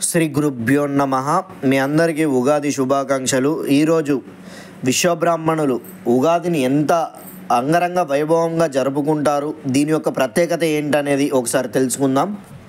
శ్రీ గురుభ్యో నమ మీ అందరికీ ఉగాది శుభాకాంక్షలు ఈరోజు విశ్వబ్రాహ్మణులు ఉగాదిని ఎంత అంగరంగ వైభవంగా జరుపుకుంటారు దీని యొక్క ప్రత్యేకత ఏంటనేది ఒకసారి తెలుసుకుందాం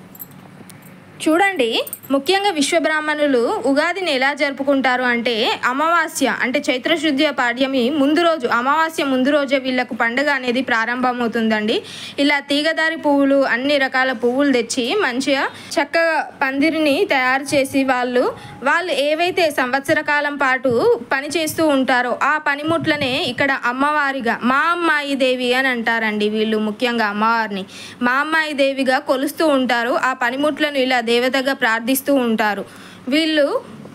చూడండి ముఖ్యంగా విశ్వబ్రాహ్మణులు ఉగాదిని ఎలా జరుపుకుంటారు అంటే అమావాస్య అంటే చైత్రశుద్ధ పాడ్యమి ముందు రోజు అమావాస్య ముందు రోజే వీళ్ళకు పండుగ అనేది ప్రారంభమవుతుందండి ఇలా తీగదారి పువ్వులు అన్ని రకాల పువ్వులు తెచ్చి మంచిగా చక్కగా పందిరిని తయారు చేసి వాళ్ళు వాళ్ళు ఏవైతే సంవత్సర కాలం పాటు పని చేస్తూ ఉంటారో ఆ పనిముట్లనే ఇక్కడ అమ్మవారిగా మా అమ్మాయి దేవి అని అంటారండి వీళ్ళు ముఖ్యంగా అమ్మవారిని మా అమ్మాయి దేవిగా కొలుస్తూ ఉంటారు ఆ పనిముట్లను ఇలా దేవతగా ప్రార్థిస్తూ ఉంటారు వీళ్ళు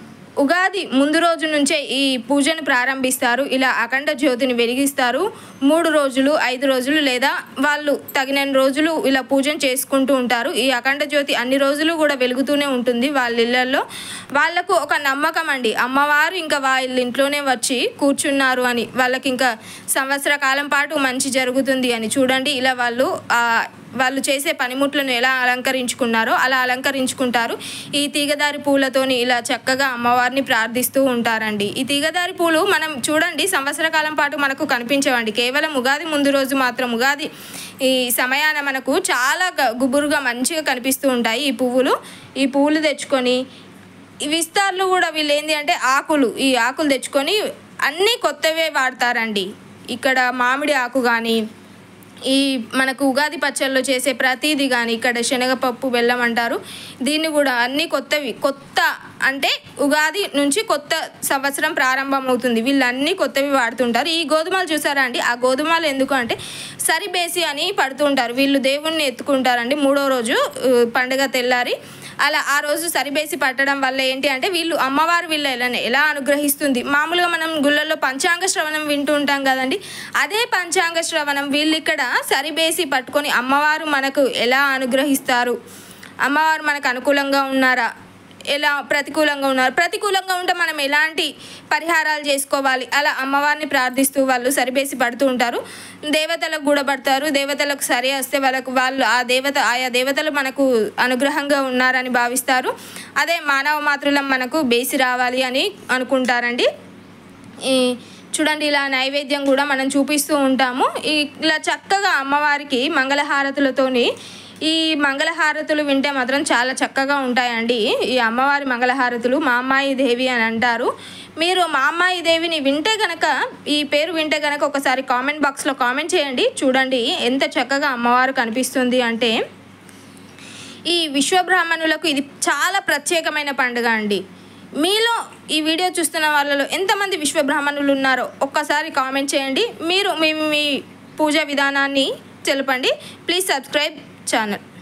ఉగాది ముందు రోజు నుంచే ఈ పూజను ప్రారంభిస్తారు ఇలా అఖండ జ్యోతిని వెలిగిస్తారు మూడు రోజులు ఐదు రోజులు లేదా వాళ్ళు తగిన రోజులు ఇలా పూజను చేసుకుంటూ ఉంటారు ఈ అఖండ జ్యోతి అన్ని రోజులు కూడా వెలుగుతూనే ఉంటుంది వాళ్ళ ఇళ్ళల్లో వాళ్ళకు ఒక నమ్మకం అండి అమ్మవారు ఇంకా వాళ్ళ ఇంట్లోనే వచ్చి కూర్చున్నారు అని వాళ్ళకి ఇంకా సంవత్సర కాలం పాటు మంచి జరుగుతుంది అని చూడండి ఇలా వాళ్ళు ఆ వాళ్ళు చేసే పనిముట్లను ఎలా అలంకరించుకున్నారో అలా అలంకరించుకుంటారు ఈ తీగదారి పూలతోని ఇలా చక్కగా అమ్మవారిని ప్రార్థిస్తూ ఉంటారండి ఈ తీగదారి పూలు మనం చూడండి సంవత్సర కాలం పాటు మనకు కనిపించవండి కేవలం ఉగాది ముందు రోజు మాత్రం ఉగాది ఈ సమయాన మనకు చాలా గ- గుబురుగా మంచిగా కనిపిస్తూ ఉంటాయి ఈ పువ్వులు ఈ పువ్వులు తెచ్చుకొని ఈ విస్తార్లు కూడా వీళ్ళు ఏంటి అంటే ఆకులు ఈ ఆకులు తెచ్చుకొని అన్నీ కొత్తవే వాడతారండి ఇక్కడ మామిడి ఆకు కానీ ఈ మనకు ఉగాది పచ్చళ్ళు చేసే ప్రతిదీ కానీ ఇక్కడ శనగపప్పు బెల్లం అంటారు దీన్ని కూడా అన్నీ కొత్తవి కొత్త అంటే ఉగాది నుంచి కొత్త సంవత్సరం ప్రారంభం అవుతుంది వీళ్ళు అన్నీ కొత్తవి వాడుతుంటారు ఈ గోధుమలు చూసారా అండి ఆ గోధుమలు ఎందుకు అంటే సరిబేసి అని పడుతుంటారు వీళ్ళు దేవుణ్ణి ఎత్తుకుంటారండి మూడో రోజు ఉ, పండుగ తెల్లారి అలా ఆ రోజు సరిబేసి పట్టడం వల్ల ఏంటి అంటే వీళ్ళు అమ్మవారు వీళ్ళ ఎలా ఎలా అనుగ్రహిస్తుంది మామూలుగా మనం గుళ్ళల్లో పంచాంగ శ్రవణం వింటూ ఉంటాం కదండి అదే పంచాంగ శ్రవణం వీళ్ళు ఇక్కడ సరిబేసి పట్టుకొని అమ్మవారు మనకు ఎలా అనుగ్రహిస్తారు అమ్మవారు మనకు అనుకూలంగా ఉన్నారా ఎలా ప్రతికూలంగా ఉన్నారు ప్రతికూలంగా ఉంటే మనం ఎలాంటి పరిహారాలు చేసుకోవాలి అలా అమ్మవారిని ప్రార్థిస్తూ వాళ్ళు సరిపేసి పడుతూ ఉంటారు దేవతలకు కూడా పడతారు దేవతలకు సరి వస్తే వాళ్ళకు వాళ్ళు ఆ దేవత ఆయా దేవతలు మనకు అనుగ్రహంగా ఉన్నారని భావిస్తారు అదే మానవ మాతృలం మనకు బేసి రావాలి అని అనుకుంటారండి ఈ చూడండి ఇలా నైవేద్యం కూడా మనం చూపిస్తూ ఉంటాము ఈ ఇలా చక్కగా అమ్మవారికి మంగళహారతులతోని ఈ మంగళహారతులు వింటే మాత్రం చాలా చక్కగా ఉంటాయండి ఈ అమ్మవారి మంగళహారతులు మా అమ్మాయి దేవి అని అంటారు మీరు మా అమ్మాయి దేవిని వింటే గనక ఈ పేరు వింటే గనక ఒకసారి కామెంట్ బాక్స్లో కామెంట్ చేయండి చూడండి ఎంత చక్కగా అమ్మవారు కనిపిస్తుంది అంటే ఈ విశ్వబ్రాహ్మణులకు ఇది చాలా ప్రత్యేకమైన పండుగ అండి మీలో ఈ వీడియో చూస్తున్న వాళ్ళలో ఎంతమంది విశ్వబ్రాహ్మణులు ఉన్నారో ఒక్కసారి కామెంట్ చేయండి మీరు మీ మీ పూజా విధానాన్ని తెలపండి ప్లీజ్ సబ్స్క్రైబ్ ఛానల్